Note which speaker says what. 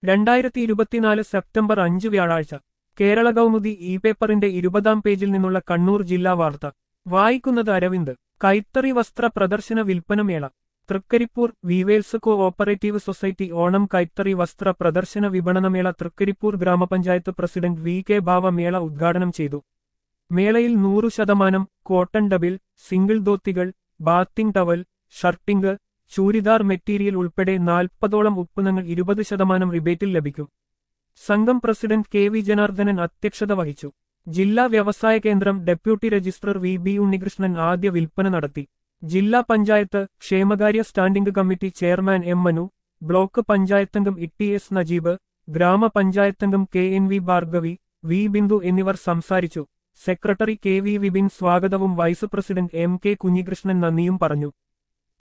Speaker 1: രണ്ടായിരത്തി ഇരുപത്തിനാല് സെപ്റ്റംബർ അഞ്ച് വ്യാഴാഴ്ച കേരള കൗമുദി ഇ പേപ്പറിന്റെ ഇരുപതാം പേജിൽ നിന്നുള്ള കണ്ണൂർ ജില്ലാ വാർത്ത വായിക്കുന്നത് അരവിന്ദ് കൈത്തറി വസ്ത്ര പ്രദർശന വിൽപ്പനമേള Trikaripur weavers co operative society Onam കൈത്തറി വസ്ത്ര പ്രദർശന വിപണനമേള തൃക്കരിപ്പൂർ ഗ്രാമപഞ്ചായത്ത് പ്രസിഡന്റ് വി കെ ഭാവ മേള ഉദ്ഘാടനം ചെയ്തു മേളയിൽ നൂറു ശതമാനം കോട്ടൺ ഡബിൾ സിംഗിൾ ധോത്തികൾ bathing towel shirting churidar material ഉൾപ്പെടെ നാൽപ്പതോളം ഉത്പന്നങ്ങൾ ഇരുപത് ശതമാനം റിബേറ്റിൽ ലഭിക്കും സംഘം പ്രസിഡന്റ് കെ വി ജനാർദ്ദനൻ അധ്യക്ഷത വഹിച്ചു ജില്ലാ വ്യവസായ കേന്ദ്രം deputy registrar V B Unnikrishnan ആദ്യ വിൽപ്പന നടത്തി ജില്ലാ പഞ്ചായത്ത് ക്ഷേമകാര്യ standing committee chairman M Manu block പഞ്ചായത്തംഗം ഇ എസ് നജീബ് ഗ്രാമപഞ്ചായത്തംഗം K N V Bhargavi V Bindu എന്നിവർ സംസാരിച്ചു സെക്രട്ടറി കെ വി വിപിൻ സ്വാഗതവും vice president M K Kunhikrishnan നന്ദിയും പറഞ്ഞു